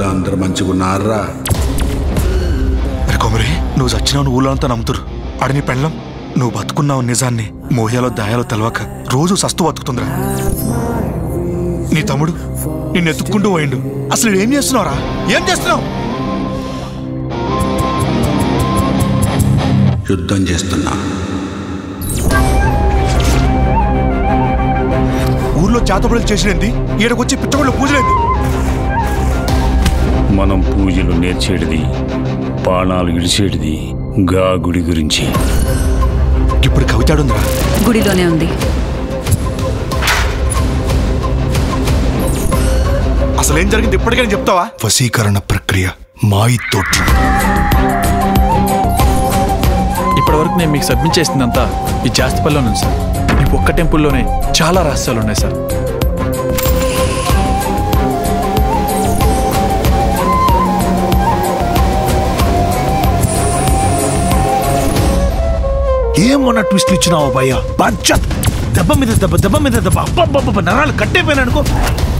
అందరు మంచిగా ఉన్నారా అరే కొమరి నువ్వు చచ్చినావు ఊళ్ళో అంతా నమ్ముతురు ఆడ నీ పెళ్ళం నువ్వు బతుకున్నావు నిజాన్ని మోయాలో దాయాలో తెలవక రోజు సస్తు బతుకుతుందిరా నీ తమ్ముడు నిన్ను ఎత్తుక్కుంటూ పోయిండు అసలు ఏం చేస్తున్నావురా ఏం చేస్తున్నావు యుద్ధం చేస్తున్నా ఊర్లో చేతబడులు చేసినది ఈడకొచ్చి పిచ్చబడులు పూజలేదు మనం పూజలు నేర్చేటిది బాణాలు ఇడిచేటిది గా గుడి గురించి ఇప్పుడు కవితాడుందిరా గుడిలోనే ఉంది అసలు ఏం జరిగింది ఇప్పటికైనా చెప్తావా వశీకరణ ప్రక్రియ మాయి తోటి ఇప్పటివరకు నేను మీకు సబ్మిట్ చేసిందంతా ఈ జాస్తిపల్లిలో ఉంది సార్ ఈ ఒక్క టెంపుల్లోనే చాలా రహస్యాలు ఉన్నాయి సార్ ఏమన్నా ట్విస్ట్లు ఇచ్చినావు భయ్యా బచ్చత్ దెబ్బ మీద దెబ్బ దెబ్బ మీద దెబ్బ అబ్బబ్బబ్బ నరాలు కట్టేపోయినా అనుకో